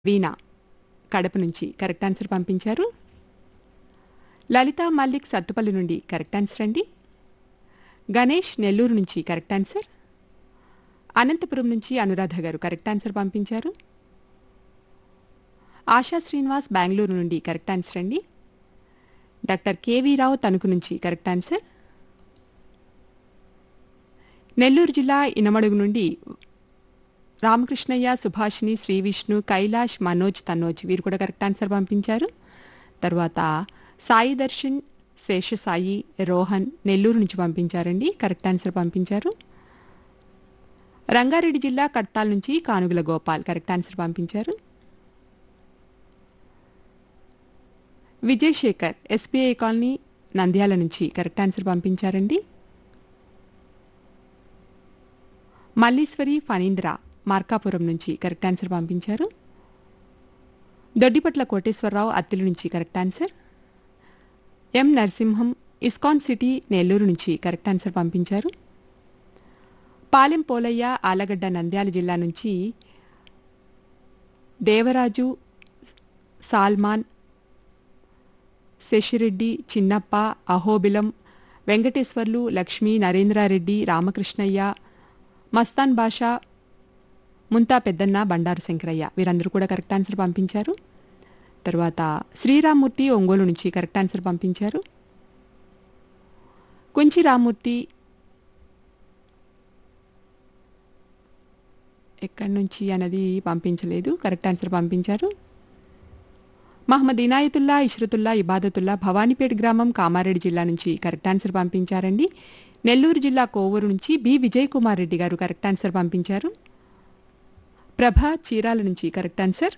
వీణ కడప నుంచి correct answer పంపించారు లలిత మల్లిక్ సత్తుపల్లి నుండి కరెక్ట్ ఆన్సర్ అండి గణేష్ నెల్లూరు నుంచి కరెక్ట్ ఆన్సర్ అనంతపురం నుంచి అనురాధ గారు కరెక్ట్ ఆన్సర్ పంపించారు ఆశా శ్రీనివాస్ బెంగళూరు నుండి కరెక్ట్ ఆన్సర్ అండి డాక్టర్ కేవీ రావు తణుకు నుంచి కరెక్ట్ ఆన్సర్ నెల్లూరు జిల్లా ఇనమడుగు నుండి రామకృష్ణయ్య సుభాషిణి శ్రీ విష్ణు కైలాష్ మనోజ్ తన్నోజ్ వీరు కూడా కరెక్ట్ ఆన్సర్ పంపించారు తర్వాత సాయి దర్శన్ శేషసాయి రోహన్ నెల్లూరు నుంచి పంపించారండి కరెక్ట్ ఆన్సర్ పంపించారు రంగారెడ్డి జిల్లా కట్టాల్ నుంచి కానుగుల గోపాల్ కరెక్ట్ ఆన్సర్ పంపించారు విజయ్ శేఖర్ ఎస్బీఐ కాలనీ నంద్యాల నుంచి కరెక్ట్ ఆన్సర్ పంపించారండి మల్లీశ్వరి ఫణీంద్ర మార్కాపురం నుంచి కరెక్ట్ ఆన్సర్ పంపించారు దొడ్డిపట్ల కోటేశ్వరరావు అత్తిలి నుంచి correct answer M Narasimham ISKCON city Nellore నుంచి కరెక్ట్ ఆన్సర్ పంపించారు పాలెం పోలయ్య ఆలగడ్డ నంద్యాల జిల్లా నుంచి దేవరాజు సాల్మాన్ శశిరెడ్డి చిన్నప్ప అహోబిలం వెంకటేశ్వర్లు లక్ష్మీ నరేంద్రారెడ్డి రామకృష్ణయ్య మస్తాన్ బాషా ముంతా పెద్దన్న బండారు శంకరయ్య వీరందరూ కూడా కరెక్ట్ ఆన్సర్ పంపించారు తర్వాత శ్రీరామూర్తి ఒంగోలు నుంచి కరెక్ట్ ఆన్సర్ పంపించారు కుంచి రామూర్తి ఎక్కడి నుంచి అన్నది పంపించలేదు కరెక్ట్ ఆన్సర్ పంపించారు మహమ్మద్ ఇనాయతుల్లా ఇష్రతుల్లా ఇబాదతుల్లా భవానీపేట గ్రామం కామారెడ్డి జిల్లా నుంచి కరెక్ట్ ఆన్సర్ పంపించారండి నెల్లూరు జిల్లా కోవూరు నుంచి బి విజయ్ కుమార్ రెడ్డి గారు కరెక్ట్ ఆన్సర్ పంపించారు ప్రభ చీరాల నుంచి కరెక్ట్ ఆన్సర్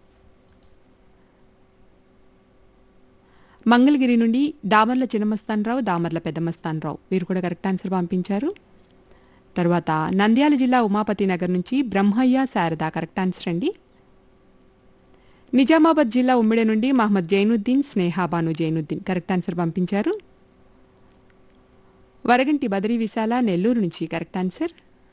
మంగళగిరి నుండి దామర్ల చిన్నమస్తానరావు దామర్ల పెద్దమస్తానరావు వీరు కూడా కరెక్ట్ ఆన్సర్ పంపించారు తర్వాత నంద్యాల జిల్లా ఉమాపతి నగర్ నుంచి బ్రహ్మయ్య శారద కరెక్ట్ ఆన్సర్ అండి నిజామాబాద్ జిల్లా ఉమ్మిడి నుండి మహమ్మద్ జైనుద్దీన్ స్నేహాబాను జైనుద్దీన్ కరెక్ట్ ఆన్సర్ పంపించారు వరగంటి బదరి విశాల నెల్లూరు నుంచి కరెక్ట్ ఆన్సర్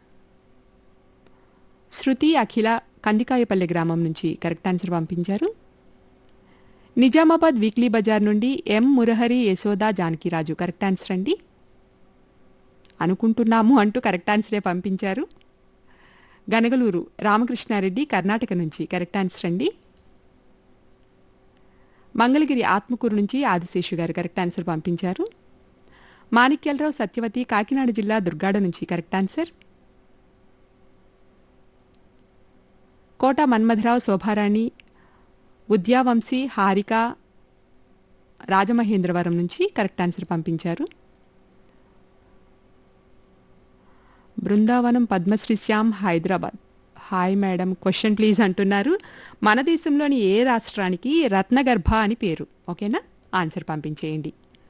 శృతి అఖిల కందికాయపల్లి గ్రామం నుంచి కరెక్ట్ ఆన్సర్ పంపించారు నిజామాబాద్ వీక్లీ బజార్ నుండి M Murahari Yashoda Janakiraju correct answer అండి అనుకుంటున్నాము అంటూ కరెక్ట్ ఆన్సరే పంపించారు గనగలూరు రామకృష్ణారెడ్డి కర్ణాటక నుంచి కరెక్ట్ ఆన్సర్ అండి మంగళగిరి ఆత్మకూరు నుంచి ఆదిశేషు గారు కరెక్ట్ ఆన్సర్ పంపించారు మాణిక్యాలరావు సత్యవతి కాకినాడ జిల్లా దుర్గాడ నుంచి కరెక్ట్ ఆన్సర్ కోట మన్మధరావు శోభారాణి ఉద్యావంశీ హారిక రాజమహేంద్రవరం నుంచి కరెక్ట్ ఆన్సర్ పంపించారు Brindavanam Padmasri Shyam Hyderabad hi madam question please అంటున్నారు మన దేశంలోని ఏ రాష్ట్రానికి రత్నగర్భ అని పేరు ఓకేనా ఆన్సర్ పంపించేయండి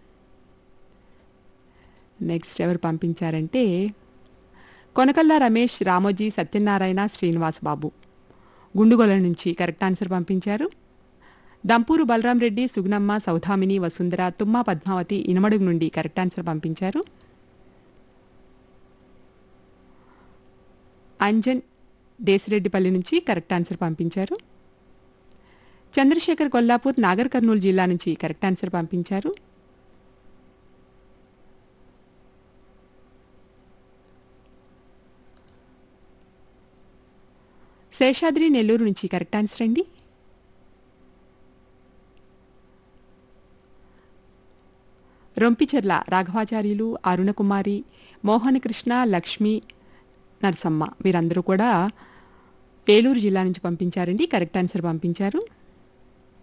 నెక్స్ట్ ఎవరు పంపించారంటే కొనకల్లా రమేష్ రామోజీ సత్యనారాయణ శ్రీనివాస్ బాబు గుండుగొల నుంచి కరెక్ట్ ఆన్సర్ పంపించారు దంపూరు బలరాం రెడ్డి సుగుణమ్మ సౌధామిని వసుంధర తుమ్మా పద్మావతి ఇనమడుగు నుండి కరెక్ట్ ఆన్సర్ పంపించారు అంజన్ దేశిరెడ్డిపల్లి నుంచి కరెక్ట్ ఆన్సర్ పంపించారు చంద్రశేఖర్ కొల్లాపూర్ నాగర్ కర్నూలు జిల్లా నుంచి కరెక్ట్ ఆన్సర్ పంపించారు శేషాద్రి నెల్లూరు నుంచి కరెక్ట్ ఆన్సర్ అండి రొంపిచెర్ల రాఘవాచార్యులు అరుణకుమారి మోహనకృష్ణ లక్ష్మి నరసమ్మ వీరందరూ కూడా ఏలూరు జిల్లా నుంచి పంపించారండి కరెక్ట్ ఆన్సర్ పంపించారు